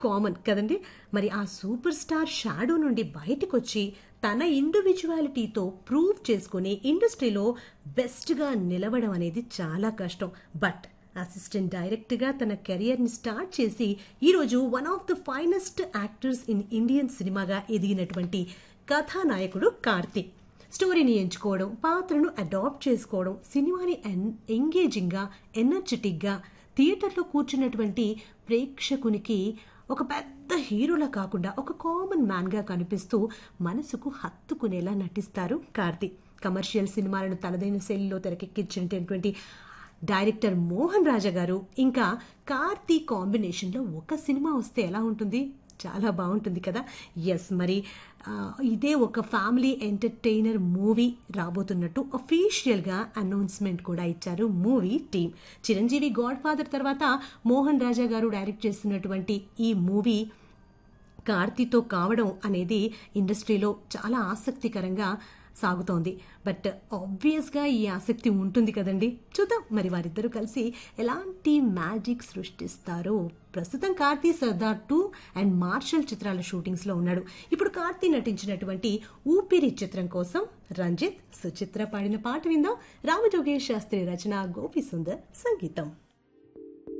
common కదండి మరి ఆ సూపర్ స్టార్ షాడో నుండి బయటకు వచ్చి తన ఇండివిజువాలిటీతో ప్రూవ్ చేసుకుని ఇండస్ట్రీలో బెస్ట్గా నిలవడం అనేది చాలా కష్టం బట్ అసిస్టెంట్ డైరెక్టర్గా తన కెరియర్ని స్టార్ట్ చేసి ఈరోజు one of the finest actors in Indian సినిమాగా ఎదిగినటువంటి కథానాయకుడు కార్తీక్ స్టోరీని ఎంచుకోవడం పాత్రను అడాప్ట్ చేసుకోవడం సినిమాని ఎంగేజింగ్గా ఎనర్జెటిక్గా థియేటర్లో కూర్చున్నటువంటి ప్రేక్షకునికి ఒక పెద్ద హీరోలా కాకుండా ఒక కామన్ మ్యాన్గా కనిపిస్తూ మనసుకు హత్తుకునేలా నటిస్తారు కార్తీక్ కమర్షియల్ సినిమాలను తనదైన శైలిలో తెరకెక్కించినటువంటి డైరెక్టర్ మోహన్ రాజా గారు ఇంకా కార్తీ కాంబినేషన్లో ఒక సినిమా వస్తే ఎలా ఉంటుంది చాలా బాగుంటుంది కదా ఎస్ మరి ఆ, ఇదే ఒక ఫ్యామిలీ ఎంటర్టైనర్ మూవీ రాబోతున్నట్టు అఫీషియల్గా అనౌన్స్మెంట్ కూడా ఇచ్చారు movie team Chiranjeevi Godfather తర్వాత మోహన్ రాజా గారు డైరెక్ట్ చేస్తున్నటువంటి ఈ మూవీ కార్తీతో కావడం అనేది ఇండస్ట్రీలో చాలా ఆసక్తికరంగా సాగుతోంది బట్ ఆబ్వియస్గా ఈ ఆసక్తి ఉంటుంది కదండి చూద్దాం మరి వారిద్దరూ కలిసి ఎలాంటి మ్యాజిక్ సృష్టిస్తారో ప్రస్తుతం Karthi Sardar two and Marshal చిత్రాల షూటింగ్స్లో ఉన్నాడు ఇప్పుడు కార్తీ నటించినటువంటి ఊపిరి చిత్రం కోసం రంజిత్ సుచిత్ర పాడిన పాట విందాం రామజోగేష్ శాస్త్రి రచన గోపి సుందర్ సంగీతం